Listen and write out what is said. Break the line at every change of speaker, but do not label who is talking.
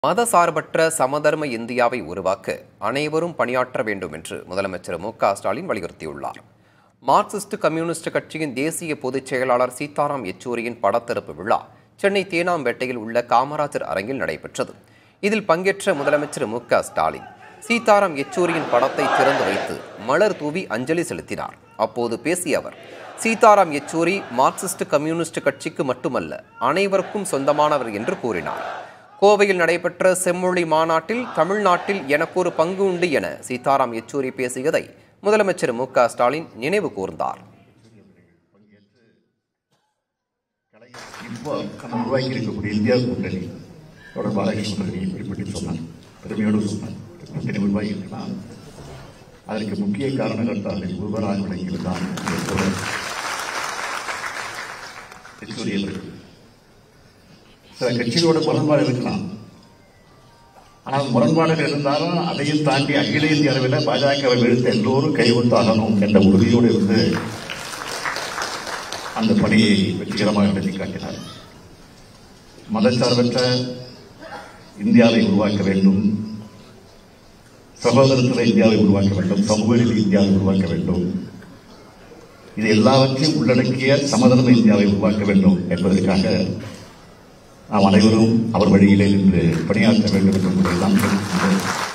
மதசார்பற்ற சமதர்ம இந்தியாவை உருவாக்க அனைவரும் பணியாற்ற வேண்டும் என்று முதலமைச்சர் மு க ஸ்டாலின் வலியுறுத்தியுள்ளார் மார்க்சிஸ்ட் கம்யூனிஸ்ட் கட்சியின் தேசிய பொதுச் செயலாளர் சீதாராம் யெச்சூரியின் படத்திறப்பு விழா சென்னை தேனாம்பேட்டையில் உள்ள காமராஜர் அரங்கில் நடைபெற்றது இதில் பங்கேற்ற முதலமைச்சர் மு க ஸ்டாலின் சீதாராம் யெச்சூரியின் படத்தை திறந்து வைத்து மலர் தூவி அஞ்சலி செலுத்தினார் அப்போது பேசிய அவர் சீதாராம் யெச்சூரி மார்க்சிஸ்ட் கம்யூனிஸ்ட் கட்சிக்கு மட்டுமல்ல அனைவருக்கும் சொந்தமானவர் என்று கூறினார் கோவையில் நடைபெற்ற செம்மொழி மாநாட்டில் தமிழ்நாட்டில் எனக்கு ஒரு பங்கு உண்டு என சீதாராம் யெச்சூரி பேசியதை முதலமைச்சர் மு க ஸ்டாலின் நினைவு கூர்ந்தார்
இப்போ நம்ம உருவாக்கி இருக்கக்கூடிய இந்தியா கூட்டணி தொடர்பாக கூட்டணி குறிப்பிட்டு சொன்னார் பெருமையோடு சொன்னார் கூட்டணி உருவாகி இருக்கலாம் அதற்கு முக்கிய காரணகர்த்தாவில் ஒருவராக விளங்கியது தான் சில கட்சிகளோட முரண்பாடு இருக்கலாம் ஆனால் முரண்பாடுகள் இருந்தாலும் அதையும் தாண்டி அகில இந்திய அளவில் பாஜகவை வீழ்த்த எல்லோரும் கைவிட்டாகணும் என்ற உறுதியோடு இருந்து அந்த பணியை வெற்றிகரமாக நடத்தி காட்டினார் மதச்சார்பற்ற இந்தியாவை உருவாக்க வேண்டும் சகோதரத்துவ இந்தியாவை உருவாக்க வேண்டும் சமூக நீதி இந்தியாவை உருவாக்க வேண்டும் இது எல்லாவற்றையும் உள்ளடக்கிய சமதர்ம இந்தியாவை உருவாக்க வேண்டும் என்பதற்காக நாம் அனைவரும் அவர் வழியிலே நின்று பணியாற்ற வேண்டும் என்று தான்